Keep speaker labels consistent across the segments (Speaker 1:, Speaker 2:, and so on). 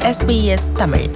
Speaker 1: SBS Tamil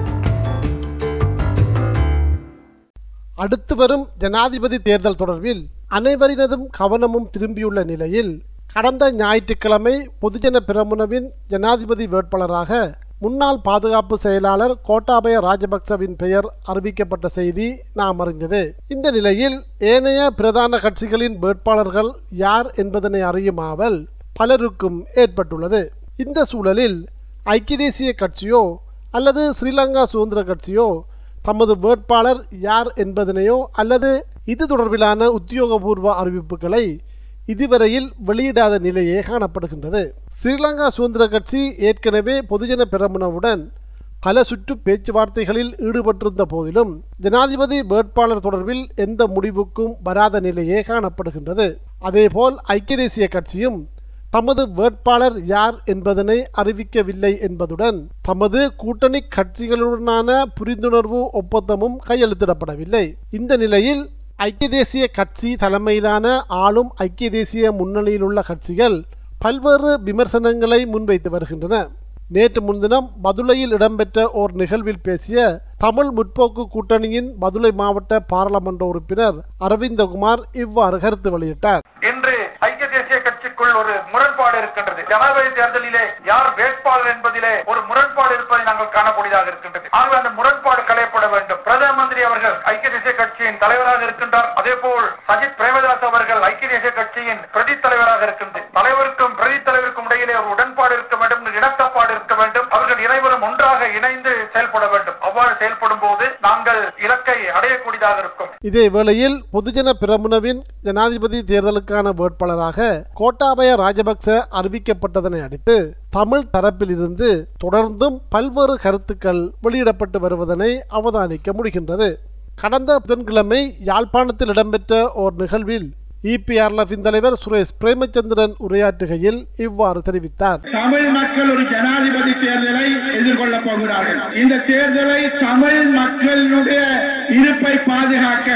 Speaker 2: அடுத்து வரும் ஜனாதிபதி தேர்தல் தொடர்பில் அனைவரினதும் கவனமும் திரும்பியுள்ள நிலையில் கடந்த ஞாயிற்றுக்கிழமை பொதுஜன பிரமுனவின் ஜனாதிபதி வேட்பாளராக முன்னாள் பாதுகாப்பு செயலாளர் கோட்டாபய ராஜபக்சவின் பெயர் அறிவிக்கப்பட்ட செய்தி நாம் அறிந்தது இந்த நிலையில் ஏனைய பிரதான கட்சிகளின் வேட்பாளர்கள் யார் என்பதனை அறியுமாவல் பலருக்கும் ஏற்பட்டுள்ளது இந்த சூழலில் ஐக்கிய தேசிய கட்சியோ அல்லது ஸ்ரீலங்கா சுதந்திர கட்சியோ தமது வேட்பாளர் யார் என்பதனையோ அல்லது இது தொடர்பிலான உத்தியோகபூர்வ அறிவிப்புகளை இதுவரையில் வெளியிடாத நிலையே காணப்படுகின்றது ஸ்ரீலங்கா சுதந்திர கட்சி ஏற்கனவே பொதுஜன பெரமுனவுடன் பல சுற்று பேச்சுவார்த்தைகளில் ஈடுபட்டிருந்த போதிலும் ஜனாதிபதி வேட்பாளர் தொடர்பில் எந்த முடிவுக்கும் வராத நிலையே காணப்படுகின்றது அதேபோல் ஐக்கிய தேசிய கட்சியும் தமது வேட்பாளர் யார் என்பதனை அறிவிக்கவில்லை என்பதுடன் தமது கூட்டணி கட்சிகளுடனான புரிந்துணர்வு ஒப்பந்தமும் கையெழுத்திடப்படவில்லை இந்த நிலையில் ஐக்கிய தேசிய கட்சி தலைமையிலான ஆளும் ஐக்கிய தேசிய முன்னணியில் உள்ள கட்சிகள் பல்வேறு விமர்சனங்களை முன்வைத்து வருகின்றன நேற்று முன்தினம் பதுளையில் இடம்பெற்ற ஓர் நிகழ்வில் பேசிய தமிழ் முற்போக்கு கூட்டணியின் பதுளை மாவட்ட பாராளுமன்ற உறுப்பினர் அரவிந்தகுமார் இவ்வாறு கருத்து வெளியிட்டார்
Speaker 3: இன்று ஐக்கிய தேசிய கட்சிக்குள் ஒரு முரண்பாடு இருக்கின்றது ஜனாதிபதி தேர்தலிலே யார் வேட்பாளர் என்பதிலே ஒரு முரண்பாடு இருப்பதை நாங்கள் காணக்கூடியதாக இருக்கின்றது ஆகவே அந்த முரண்பாடு களையப்பட வேண்டும் பிரதம மந்திரி அவர்கள் ஐக்கிய தேசிய கட்சியின் தலைவராக இருக்கின்றார் அதே போல் சஜித் பிரேமதாஸ் அவர்கள் ஐக்கிய தேசிய கட்சியின் பிரதி தலைவராக இருக்கின்றார் தலைவருக்கும் பிரதி தலைவருக்கும் இடையிலே ஒரு உடன்பாடு இருக்க வேண்டும் இணக்கப்பாடு இருக்க வேண்டும் அவர்கள் இணைவரும் ஒன்றாக இணைந்து செயல்பட வேண்டும் அவ்வாறு செயல்படும் போது நாங்கள் இலக்கை அடையக்கூடியதாக இருக்கும்
Speaker 2: இதே வேளையில் பொதுஜன பிரமுனவின் ஜனாதிபதி தேர்தலுக்கான வேட்பாளராக கோட்டாபய ராஜபக்ச அறிவிக்கப்பட்டதனை அடுத்து தமிழ் தரப்பில் இருந்து தொடர்ந்தும் பல்வேறு கருத்துக்கள் வெளியிடப்பட்டு வருவதனை அவதானிக்க முடிகின்றது கடந்த புதன்கிழமை யாழ்ப்பாணத்தில் இடம்பெற்ற ஓர் நிகழ்வில் இபிஆர்எஃபின் தலைவர் சுரேஷ் பிரேமச்சந்திரன் உரையாற்றுகையில் இவ்வாறு தெரிவித்தார்
Speaker 4: தமிழ் மக்கள் ஒரு ஜனாதிபதி தேர்தலை எதிர்கொள்ளப் போகிறார்கள் இந்த தேர்தலை தமிழ் மக்களுடைய இருப்பை பாதுகாக்க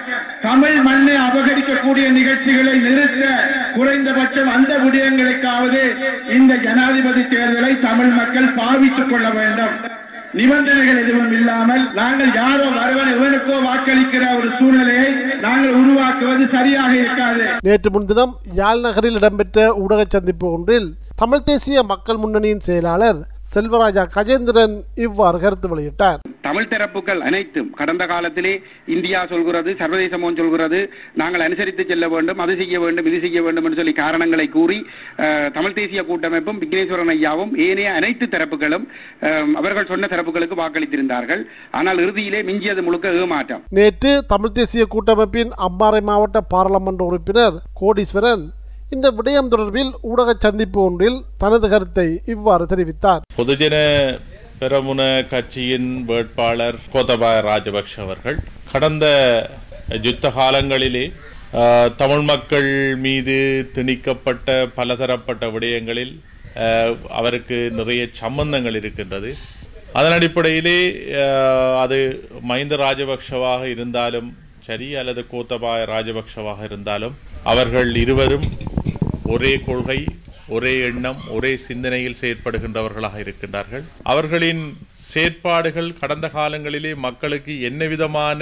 Speaker 4: தமிழ் மண்ணை அபகரிக்கக்கூடிய நிகழ்ச்சிகளை நிறுத்த குறைந்தபட்சம் அந்த விடயங்களுக்காவது இந்த ஜனாதிபதி தேர்தலை தமிழ் மக்கள் பாவித்துக் கொள்ள வேண்டும் நிபந்தனைகள் எதுவும் இல்லாமல் நாங்கள் யாரோ வருவன் இவனுக்கோ வாக்களிக்கிற ஒரு சூழ்நிலையை நாங்கள் உருவாக்குவது சரியாக இருக்காது
Speaker 2: நேற்று முன்தினம் யாழ் நகரில் இடம்பெற்ற ஊடக சந்திப்பு ஒன்றில் தமிழ் தேசிய மக்கள் முன்னணியின் செயலாளர் செல்வராஜா கஜேந்திரன் இவ்வாறு கருத்து வெளியிட்டார்
Speaker 5: தமிழ் தரப்புகள் அனைத்தும் கடந்த காலத்திலே இந்தியா சொல்கிறது சர்வதேசமும் சொல்கிறது நாங்கள் அனுசரித்து செல்ல வேண்டும் அது செய்ய வேண்டும் இது செய்ய வேண்டும் என்று சொல்லி காரணங்களை கூறி அஹ், தமிழ் தேசிய கூட்டமைப்பும் விக்னேஸ்வரன் ஐயாவும் ஏனைய அனைத்து தரப்புகளும் அஹ், அவர்கள் சொன்ன தரப்புகளுக்கு வாக்களித்திருந்தார்கள் ஆனால் இறுதியிலே மிஞ்சியது முழுக்க ஏமாற்றம்
Speaker 2: நேற்று தமிழ் தேசிய கூட்டமைப்பின் அம்பாறை மாவட்ட பாராளுமன்ற உறுப்பினர் கோடீஸ்வரன் இந்த விடயம் தொடர்பில் ஊடக சந்திப்பு ஒன்றில் தனது கருத்தை இவ்வாறு தெரிவித்தார்
Speaker 6: பொதுஜன பெரமுன கட்சியின் வேட்பாளர் கோத்தபாய ராஜபக்ஷ அவர்கள் கடந்த யுத்த காலங்களிலே ஆஹ், தமிழ் மக்கள் மீது திணிக்கப்பட்ட பலதரப்பட்ட விடயங்களில் ஆஹ், அவருக்கு நிறைய சம்பந்தங்கள் இருக்கின்றது அதன் அடிப்படையிலே ஆஹ், அது மஹிந்த ராஜபக்ஷவாக இருந்தாலும் சரி அல்லது கோத்தபாய ராஜபக்ஷவாக இருந்தாலும் அவர்கள் இருவரும் ஒரே கொள்கை ஒரே எண்ணம் ஒரே சிந்தனையில் செயற்படுகின்றவர்களாக இருக்கின்றார்கள் அவர்களின் செயற்பாடுகள் கடந்த காலங்களிலே மக்களுக்கு என்ன விதமான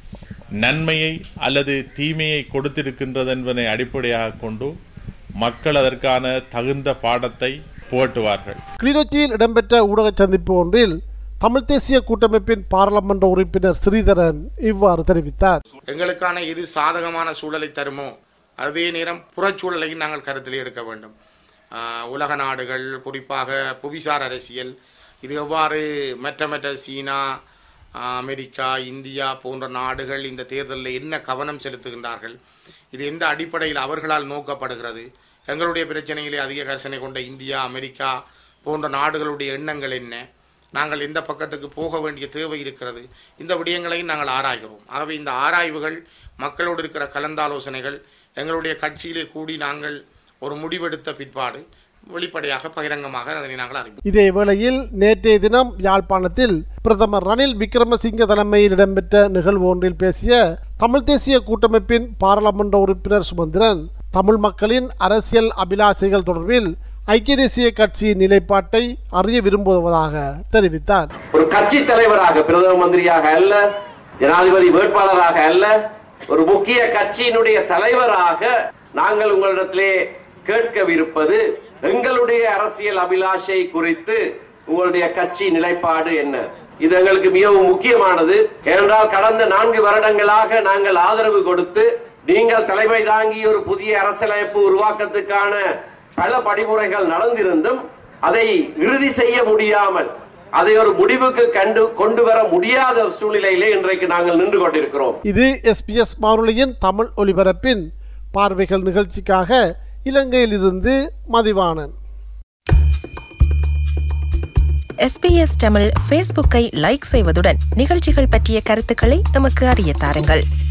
Speaker 6: நன்மையை அல்லது தீமையை கொடுத்திருக்கின்றது என்பதை அடிப்படையாக கொண்டு மக்கள் அதற்கான தகுந்த பாடத்தை புகட்டுவார்கள்
Speaker 2: கிளிநொச்சியில் இடம்பெற்ற ஊடக சந்திப்பு ஒன்றில் தமிழ் தேசிய கூட்டமைப்பின் பாராளுமன்ற உறுப்பினர் ஸ்ரீதரன் இவ்வாறு தெரிவித்தார்
Speaker 7: எங்களுக்கான எது சாதகமான சூழலை தருமோ அதே நேரம் புறச்சூழலையும் நாங்கள் கருத்தில் எடுக்க வேண்டும் ஆஹ் உலக நாடுகள் குறிப்பாக புவிசார் அரசியல் இது எவ்வாறு மற்ற மற்ற சீனா ஆஹ் அமெரிக்கா இந்தியா போன்ற நாடுகள் இந்த தேர்தலில் என்ன கவனம் செலுத்துகின்றார்கள் இது எந்த அடிப்படையில் அவர்களால் நோக்கப்படுகிறது எங்களுடைய பிரச்சனையிலே அதிக கர்சனை கொண்ட இந்தியா அமெரிக்கா போன்ற நாடுகளுடைய எண்ணங்கள் என்ன நாங்கள் எந்த பக்கத்துக்கு போக வேண்டிய தேவை இருக்கிறது இந்த விடயங்களையும் நாங்கள் ஆராய்கிறோம் ஆகவே இந்த ஆராய்வுகள் மக்களோடு இருக்கிற கலந்தாலோசனைகள் எங்களுடைய கட்சியிலே கூடி நாங்கள் ஒரு முடிவெடுத்த பிற்பாடு வெளிப்படையாக பகிரங்கமாக அதனை நாங்கள் அறிவிப்போம்
Speaker 2: இதே வேளையில் நேற்றைய தினம் யாழ்ப்பாணத்தில் பிரதமர் ரணில் விக்ரமசிங்க தலைமையில் இடம்பெற்ற நிகழ்வு ஒன்றில் பேசிய தமிழ் தேசிய கூட்டமைப்பின் பாராளுமன்ற உறுப்பினர் சுமந்திரன் தமிழ் மக்களின் அரசியல் அபிலாசைகள் தொடர்பில் ஐக்கிய தேசிய கட்சியின் நிலைப்பாட்டை அறிய விரும்புவதாக தெரிவித்தார்
Speaker 1: ஒரு கட்சி தலைவராக பிரதம மந்திரியாக அல்ல ஜனாதிபதி வேட்பாளராக அல்ல ஒரு முக்கிய கட்சியினுடைய தலைவராக நாங்கள் உங்களிடத்திலே கேட்கவிருப்பது எங்களுடைய அரசியல் அபிலாஷை குறித்து உங்களுடைய கட்சி நிலைப்பாடு என்ன இது எங்களுக்கு மிகவும் முக்கியமானது ஏனென்றால் கடந்த நான்கு வருடங்களாக நாங்கள் ஆதரவு கொடுத்து நீங்கள் தலைமை தாங்கி ஒரு புதிய அரசியலமைப்பு உருவாக்கத்துக்கான பல படிமுறைகள் நடந்திருந்தும் அதை இறுதி செய்ய முடியாமல் அதை ஒரு முடிவுக்கு கண்டு கொண்டு வர முடியாத ஒரு சூழ்நிலையிலே இன்றைக்கு நாங்கள் நின்று கொண்டிருக்கிறோம்
Speaker 2: இது எஸ்பிஎஸ் வானொலியின் தமிழ் ஒலிபரப்பின் பார்வைகள் நிகழ்ச்சிக்காக இலங்கையிலிருந்து மதிவாணன்
Speaker 8: எஸ்பிஎஸ் தமிழ் ஃபேஸ்புக்கை லைக் செய்வதுடன் நிகழ்ச்சிகள் பற்றிய கருத்துக்களை எமக்கு அறிய தாருங்கள்